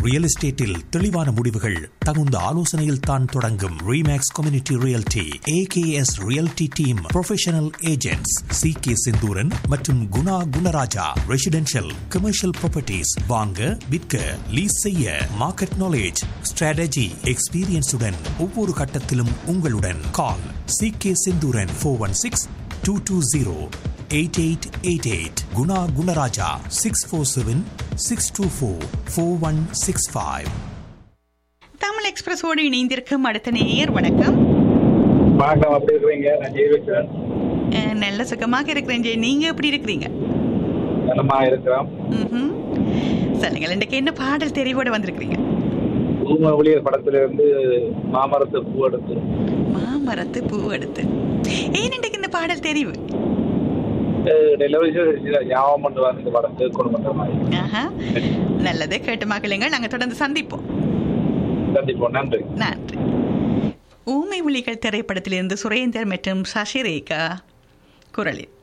Real எஸ்டேட்டில் தெளிவான முடிவுகள் தகுந்த ஆலோசனையில் தான் தொடங்கும் Remax community realty AKS realty team professional agents C K Senthooran மற்றும் Guna Gunaraja residential commercial properties வாங்க விற்க லீஸ் செய்ய மார்க்கெட் நாலேஜ் ஸ்ட்ராட்டஜி எக்ஸ்பீரியன்ஸுடன் ஒவ்வொரு கட்டத்திலும் உங்களுடன் call C K Senthooran four one six two two zero eight eight eight eight Guna Gunaraja six four seven six two four four one six five Tamil எக்ஸ்பிரஸோடு இணைந்திருக்கும் அடுத்த நேயர் வணக்கம் வணக்கம் அப்படி இருக்கிறீங்க நான் ஜெய்விக்கிறேன் அஹ், நல்ல சுகமாக இருக்கிறேன் ஜெய் நீங்க எப்படி இருக்கிறீங்க நலமா இருக்கிறோம் ம்ஹும். சொல்லுங்கள் இன்றைக்கு என்ன பாடல் தெரிவோட வந்திருக்கிறீங்க ஊம ஊழியர் படத்துல இருந்து மாமரத்து பூ எடுத்து மாமரத்து பூ எடுத்து ஏன் இன்றைக்கு இந்த பாடல் தெரிவு டெலிவரி ஞாபகம் பண்ணி வந்து இந்த படம் கேட்கணும் பண்ற மாதிரி ஆஹா. நல்லது கேட்டு மகளுங்கள் நாங்கள் தொடர்ந்து சந்திப்போம் சந்திப்போம் நன்றி நன்றி ஊமை ஒளிகள் திரைப்படத்திலிருந்து சுரேந்தர் மற்றும் சசிரேகா குரலில்